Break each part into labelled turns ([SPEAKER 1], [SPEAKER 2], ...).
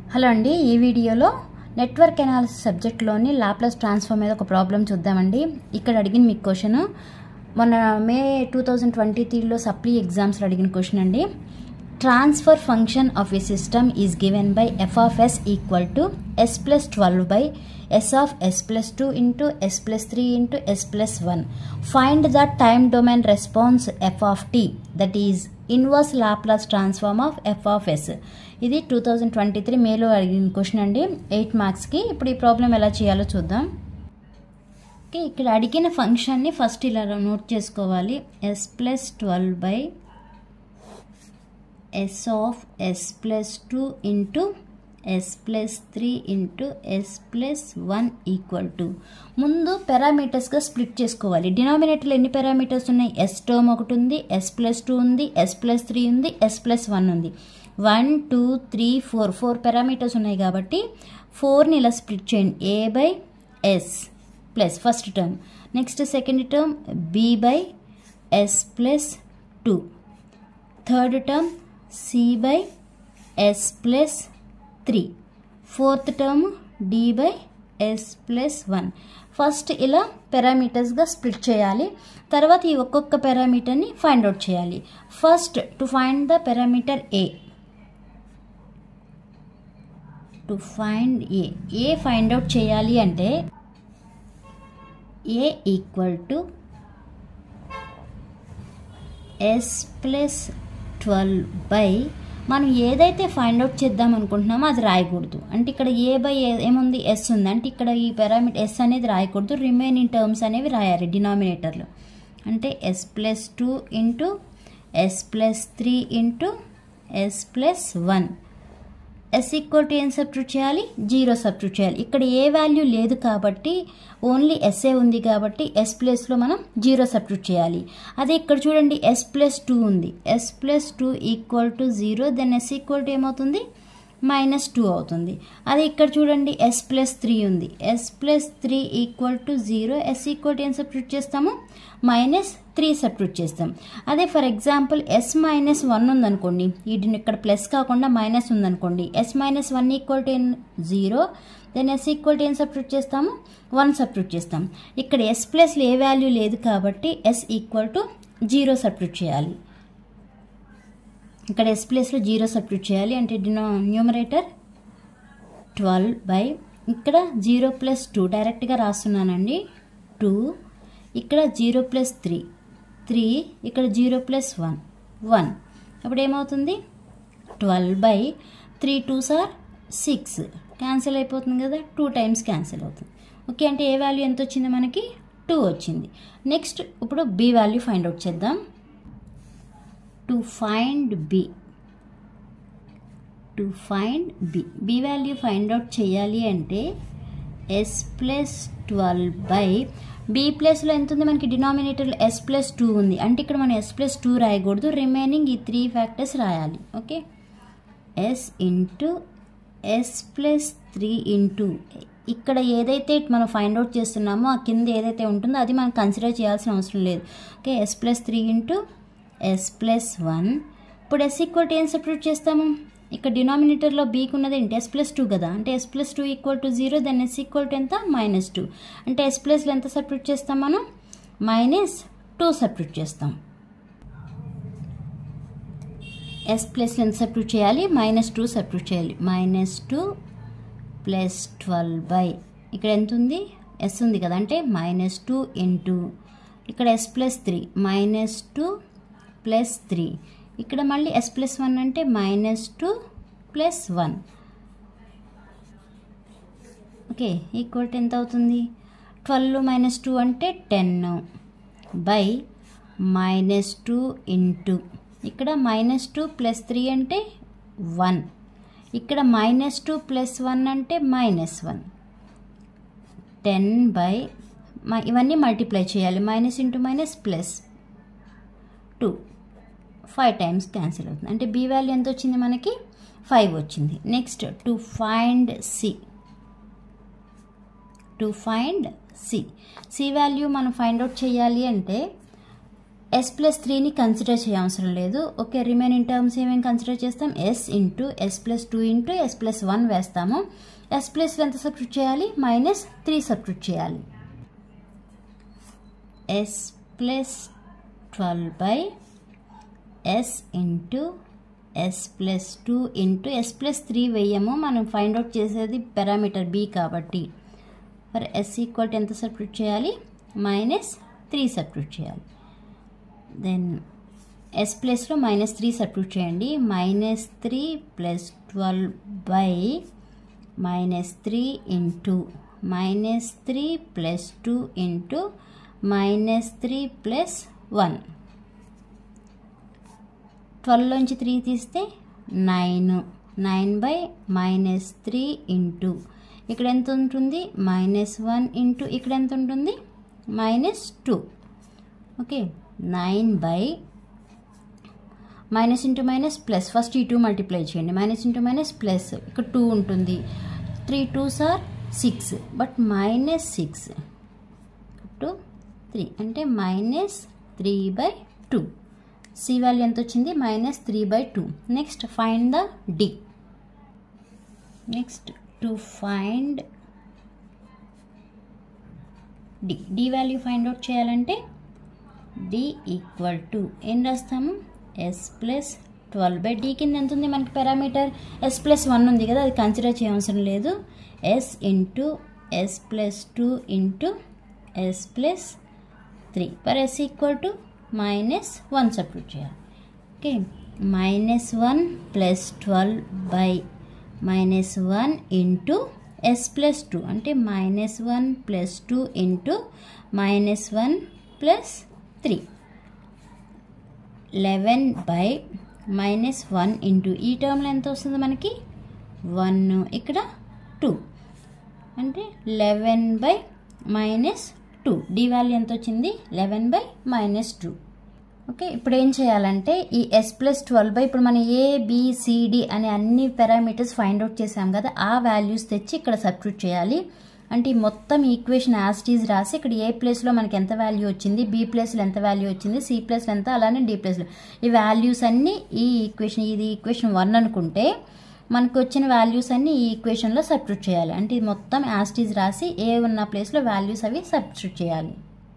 [SPEAKER 1] hello అండి ఈ వీడియోలో నెట్వర్క్ ఎనాలిసిస్ సబ్జెక్ట్లోని లాప్లస్ ట్రాన్స్ఫార్మ్ మీద ఒక ప్రాబ్లం చూద్దామండి ఇక్కడ అడిగిన మీకు క్వశ్చన్ మొన్న మే టూ థౌజండ్ ట్వంటీ త్రీలో సప్లీ ఎగ్జామ్స్లో అడిగిన క్వశ్చన్ అండి transfer function of a system is given by F of S equal to S plus twelve by S of yes plus two into yes plus three into yes plus one find the time domain response F of T that is inverse Laplace transform of F of S ఇది two thousand twenty three మేలో అడిగిన question అండి eight మార్క్స్కి ఇప్పుడు ఈ problem ఎలా చేయాలో చూద్దాం ఓకే ఇక్కడ అడిగిన ఫంక్షన్ని ఫస్ట్ ఇలా నోట్ చేసుకోవాలి S plus twelve by S of yes plus two into yes plus three into yes plus one equal to ముందు పారామీటర్స్గా స్ప్లిట్ చేసుకోవాలి డినామినేటర్లో ఎన్ని పారామీటర్స్ ఉన్నాయి ఎస్ టర్మ్ ఒకటి ఉంది ఎస్ ప్లస్ టూ ఉంది ఎస్ ప్లస్ త్రీ ఉంది ఎస్ ప్లస్ వన్ ఉంది one two three four four parameters ఉన్నాయి కాబట్టి ఫోర్ని ఇలా స్ప్లిట్ చేయండి A by yes plus first term next second term B by yes plus two third term C by yes plus three fourth term D by yes plus one first ఇలా పారామీటర్స్గా split చేయాలి తర్వాత ఈ ఒక్కొక్క పారామీటర్ని find out చేయాలి first to find the parameter A to find A A find out చేయాలి అంటే A equal to S plus twelve by మనం ఏదైతే ఫైండ్ అవుట్ చేద్దాం అనుకుంటున్నామో అది రాయకూడదు అంటే ఇక్కడ ఏ బై ఏముంది ఎస్ ఉంది అంటే ఇక్కడ ఈ పారామీటర్ ఎస్ అనేది రాయకూడదు రిమైనింగ్ టర్మ్స్ అనేవి రాయాలి డినామినేటర్లో అంటే S plus two into yes plus three into yes plus one S equal to ఏం సబ్స్టిట్యూట్ చేయాలి జీరో సబ్స్టిట్యూట్ చేయాలి ఇక్కడ ఏ వాల్యూ లేదు కాబట్టి ఓన్లీ ఎస్ఏ ఉంది కాబట్టి ఎస్ ప్లస్లో మనం జీరో సబ్స్టిట్యూట్ చేయాలి అదే ఇక్కడ చూడండి ఎస్ ప్లస్ టూ ఉంది S plus two equal to zero then S equal to ఏమవుతుంది మైనస్ టూ అవుతుంది అదే ఇక్కడ చూడండి ఎస్ ప్లస్ త్రీ ఉంది S plus three equal to zero S equal to ఏం సబ్స్టిట్యూట్ చేస్తాము మైనస్ త్రీ సబ్స్టిట్యూట్ చేస్తాం అదే for example S minus one ఉందనుకోండి వీటిని ఇక్కడ ప్లస్ కాకుండా మైనస్ ఉందనుకోండి S minus one equal to zero then S equal to ఏం సబ్స్టిట్యూట్ చేస్తాము వన్ సబ్స్టిట్యూట్ చేస్తాం ఇక్కడ ఎస్ ప్లస్లో ఏ వాల్యూ లేదు కాబట్టి S equal to zero substitute చేయాలి ఇక్కడ ఎస్ ప్లేస్లో జీరో సబ్స్టిట్యూట్ చేయాలి అంటే డినో న్యూమరేటర్ ట్వెల్వ్ బై ఇక్కడ జీరో ప్లస్ టూ డైరెక్ట్గా రాస్తున్నానండి టూ ఇక్కడ జీరో ప్లస్ త్రీ త్రీ ఇక్కడ జీరో ప్లస్ వన్ వన్ అప్పుడు ఏమవుతుంది ట్వెల్వ్ బై త్రీ టూ సార్ సిక్స్ క్యాన్సిల్ అయిపోతుంది కదా టూ టైమ్స్ క్యాన్సిల్ అవుతుంది ఓకే అంటే ఏ వాల్యూ ఎంత వచ్చింది మనకి టూ వచ్చింది నెక్స్ట్ ఇప్పుడు బి వాల్యూ ఫైండ్ అవుట్ చేద్దాం to find B to find B B value find out చేయాలి అంటే S plus twelve by B ప్లస్లో ఎంత ఉంది మనకి డినామినేటర్లో ఎస్ ప్లస్ టూ ఉంది అంటే ఇక్కడ మనం ఎస్ ప్లస్ టూ రాయకూడదు రిమైనింగ్ ఈ త్రీ ఫ్యాక్టర్స్ రాయాలి okay S into yes plus three into ఇక్కడ ఏదైతే మనం ఫైండ్ అవుట్ చేస్తున్నామో ఆ కింద ఏదైతే ఉంటుందో అది మనం కన్సిడర్ చేయాల్సిన అవసరం లేదు okay S plus three into yes plus one ఇప్పుడు ఎస్ ఈక్వల్ టు ఏం సబ్స్టిట్యూట్ చేస్తాము ఇక్కడ డినామినేటర్లో బీకి ఉన్నది ఏంటి ఎస్ ప్లస్ టూ కదా అంటే S plus two equal to zero then S equal to ఎంత మైనస్ టూ అంటే ఎస్ ప్లస్లో ఎంత సబ్స్టిట్యూట్ చేస్తాం మనం మైనస్ టూ సబ్స్టిట్యూట్ చేస్తాం ఎస్ ప్లస్లో ఎంత సబ్స్టిట్యూట్ చేయాలి మైనస్ టూ సబ్స్టిట్యూట్ చేయాలి minus two plus twelve by ఇక్కడ ఎంత ఉంది ఎస్ ఉంది కదా అంటే మైనస్ టూ ఇంటూ ఇక్కడ S plus three minus two plus three ఇక్కడ మళ్ళీ ఎస్ ప్లస్ వన్ అంటే minus two plus one okay equal to ఎంత అవుతుంది ట్వెల్వ్ మైనస్ టూ అంటే ten by minus two into ఇక్కడ మైనస్ టూ ప్లస్ త్రీ అంటే one ఇక్కడ మైనస్ టూ ప్లస్ వన్ అంటే మైనస్ వన్ టెన్ బై ఇవన్నీ multiply చేయాలి minus into minus plus two five times cancel అవుతుంది అంటే బి వాల్యూ ఎంత వచ్చింది మనకి ఫైవ్ వచ్చింది next to find C to find C C value మనం ఫైండ్ అవుట్ చేయాలి అంటే ఎస్ ప్లస్ త్రీని కన్సిడర్ చేయవసరం లేదు ఓకే రిమైనింగ్ టర్మ్స్ ఏమేమి కన్సిడర్ చేస్తాం S into yes plus two into yes plus one వేస్తాము ఎస్ ప్లస్లో ఎంత సబ్స్టిట్యూట్ చేయాలి మైనస్ త్రీ సబ్స్టిట్యూట్ చేయాలి yes plus twelve by yes into yes plus two into yes plus three వేయము మనం find out చేసేది పారామీటర్ బి కాబట్టి for S equal ఎంత సబ్స్టిట్యూట్ చేయాలి మైనస్ త్రీ సబ్స్టిట్యూట్ చేయాలి దెన్ ఎస్ ప్లస్లో మైనస్ త్రీ సబ్స్టిట్యూట్ చేయండి minus three plus twelve by minus three into minus three plus two into minus three plus one ట్వెల్వ్లోంచి three తీస్తే nine nine by minus three into ఇక్కడ ఎంత ఉంటుంది minus one into ఇక్కడ ఎంత ఉంటుంది minus two okay nine by minus into minus plus first ఈ two multiply చేయండి మైనస్ ఇంటూ మైనస్ ప్లస్ ఇక్కడ టూ ఉంటుంది త్రీ టూ సార్ six but minus six to three అంటే minus three by two C value ఎంత వచ్చింది minus three by two next find the D next to find D D value find out చేయాలంటే D equal to ఏం రాస్తాము S plus twelve by D కింద ఎంత ఉంది మనకి పారామీటర్ ఎస్ ప్లస్ వన్ ఉంది కదా అది కన్సిడర్ చేయవసరం లేదు s into yes plus two into yes plus three per s equal to minus one substitute చేయాలి okay minus one plus twelve by minus one into yes plus two అంటే minus one plus two into minus one plus three eleven by minus one into ఈ టర్మ్లో ఎంత వస్తుంది మనకి one ఇక్కడ two అంటే eleven by minus two D value ఎంత వచ్చింది eleven by minus two okay ఇప్పుడు ఏం చేయాలంటే ఈ ఎస్ ప్లస్ ట్వెల్వ్ బై ఇప్పుడు మనం ఏ బిసిడి అనే అన్ని పారామీటర్స్ ఫైండ్ అవుట్ చేసాం కదా ఆ వాల్యూస్ తెచ్చి ఇక్కడ సబ్స్టిట్యూట్ చేయాలి అంటే ఈ మొత్తం ఈక్వేషన్ యాస్టీజ్ రాసి ఇక్కడ ఏ ప్లేస్లో మనకి ఎంత వాల్యూ వచ్చింది బి ప్లేస్లో ఎంత వాల్యూ వచ్చింది సి ప్లేస్లో ఎంత అలానే డి ప్లేస్లో ఈ వాల్యూస్ అన్నీ ఈ ఈక్వేషన్ ఇది ఈక్వేషన్ వన్ అనుకుంటే మనకు వచ్చిన వాల్యూస్ అన్ని ఈ ఈక్వేషన్లో సబ్స్టిట్యూట్ చేయాలి అంటే ఇది మొత్తం యాస్టీజ్ రాసి ఏ ఉన్న ప్లేస్లో వాల్యూస్ అవి సబ్స్టిట్యూట్ చేయాలి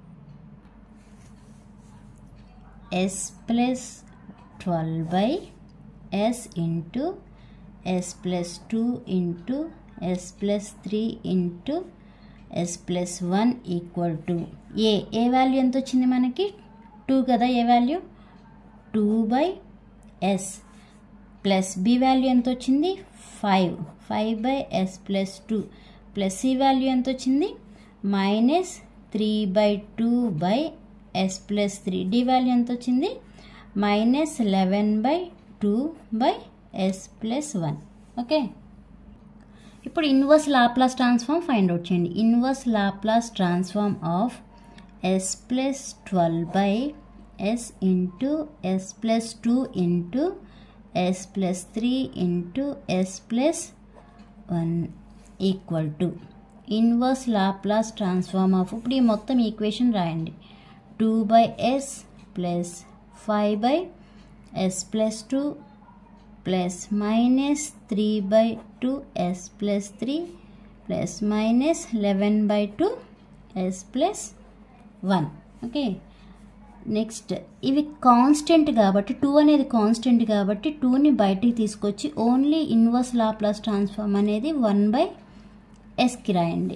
[SPEAKER 1] yes plus twelve by yes into yes plus two into yes plus three into yes plus one equal to A A value ఎంత వచ్చింది మనకి టూ కదా A value two by yes plus B value ఎంత వచ్చింది five five by yes plus two plus C value ఎంత వచ్చింది minus three by two by yes plus three D value ఎంత వచ్చింది minus eleven by two by yes plus one okay ఇప్పుడు inverse Laplace transform find out చేయండి inverse Laplace transform of yes plus twelve by yes into yes plus two into yes plus three into yes plus one equal to inverse Laplace transform of ఇప్పుడు ఈ మొత్తం equation రాయండి two by yes plus five by yes plus two plus minus three by two s plus three plus minus eleven by two s plus one okay next ఇవి constant కాబట్టి two అనేది constant కాబట్టి టూని బయటికి తీసుకొచ్చి only inverse Laplace transform అనేది one by ఎస్కి రాయండి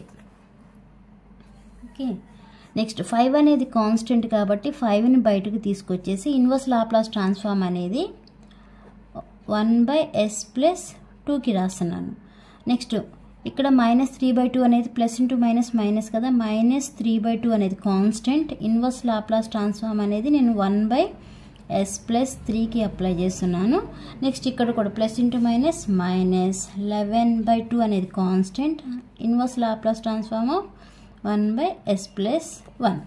[SPEAKER 1] ఓకే నెక్స్ట్ ఫైవ్ అనేది కాన్స్టెంట్ కాబట్టి ఫైవ్ని బయటకు తీసుకొచ్చేసి ఇన్వర్స్ లాప్లాస్ ట్రాన్స్ఫార్మ్ అనేది వన్ బై ఎస్ ప్లస్ టూకి రాస్తున్నాను నెక్స్ట్ ఇక్కడ మైనస్ త్రీ బై టూ అనేది ప్లస్ ఇంటూ మైనస్ మైనస్ కదా మైనస్ త్రీ బై టూ అనేది కాన్స్టెంట్ ఇన్వర్స్ లాప్లాస్ ట్రాన్స్ఫార్మ్ అనేది నేను వన్ బై ఎస్ ప్లస్ త్రీకి అప్లై చేస్తున్నాను నెక్స్ట్ ఇక్కడ కూడా plus into minus minus eleven by two అనేది constant inverse Laplace transform of one by yes plus one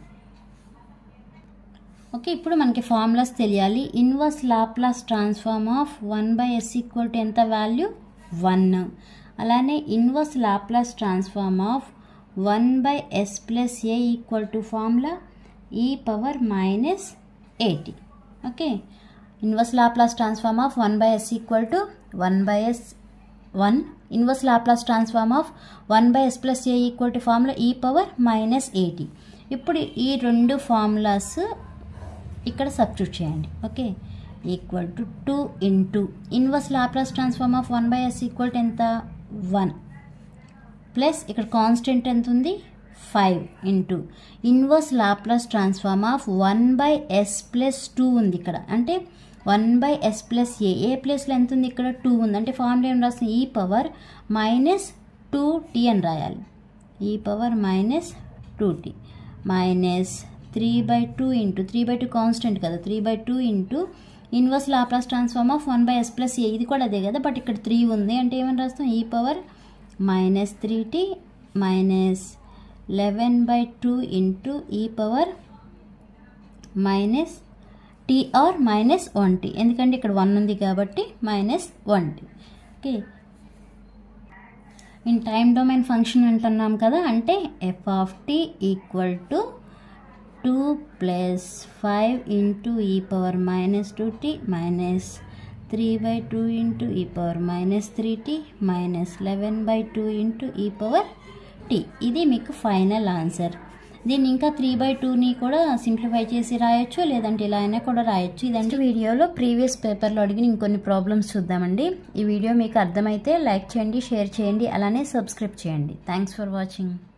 [SPEAKER 1] okay ఇప్పుడు మనకి ఫార్ములాస్ తెలియాలి inverse Laplace transform of one by s equal to ఎంత value one అలానే inverse Laplace transform of one by yes plus A equal to formula e power minus eighty okay inverse Laplace transform of one by s equal to one by s one inverse Laplace transform of one by yes plus A equal to formula e power minus eighty ఇప్పుడు ఈ రెండు formulas ఇక్కడ substitute చేయండి okay equal to two into inverse Laplace transform of one by s equal to ఎంత one plus ఇక్కడ constant ఎంత ఉంది five into inverse Laplace transform of one by yes plus two ఉంది ఇక్కడ అంటే one by yes plus A A ప్లేస్లో ఎంత ఉంది ఇక్కడ టూ ఉంది అంటే ఫార్ములా ఏం రాస్తుంది ఈ పవర్ మైనస్ టూ టీ అని రాయాలి e power minus two t minus three by two into three by two constant కదా three by two into inverse Laplace transform of one by yes plus A ఇది కూడా అదే కదా but ఇక్కడ three ఉంది అంటే ఏమని రాస్తాం e power minus three t minus eleven by two into e power minus t or minus one t ఎందుకంటే ఇక్కడ వన్ ఉంది కాబట్టి minus one t okay in time domain function అంటున్నాం కదా అంటే f of t equal to two plus five into e power minus two t minus three by two into e power minus three t minus eleven by two into e power t ఇది మీకు final answer దీన్ని ఇంకా three by టూని కూడా simplify చేసి రాయొచ్చు లేదంటే ఇలా అయినా కూడా రాయొచ్చు ఇదంటే వీడియోలో ప్రీవియస్ పేపర్లో అడిగిన ఇంకొన్ని ప్రాబ్లమ్స్ చూద్దామండి ఈ వీడియో మీకు అర్థమైతే లైక్ చేయండి షేర్ చేయండి అలానే సబ్స్క్రైబ్ చేయండి థ్యాంక్స్ ఫర్ వాచింగ్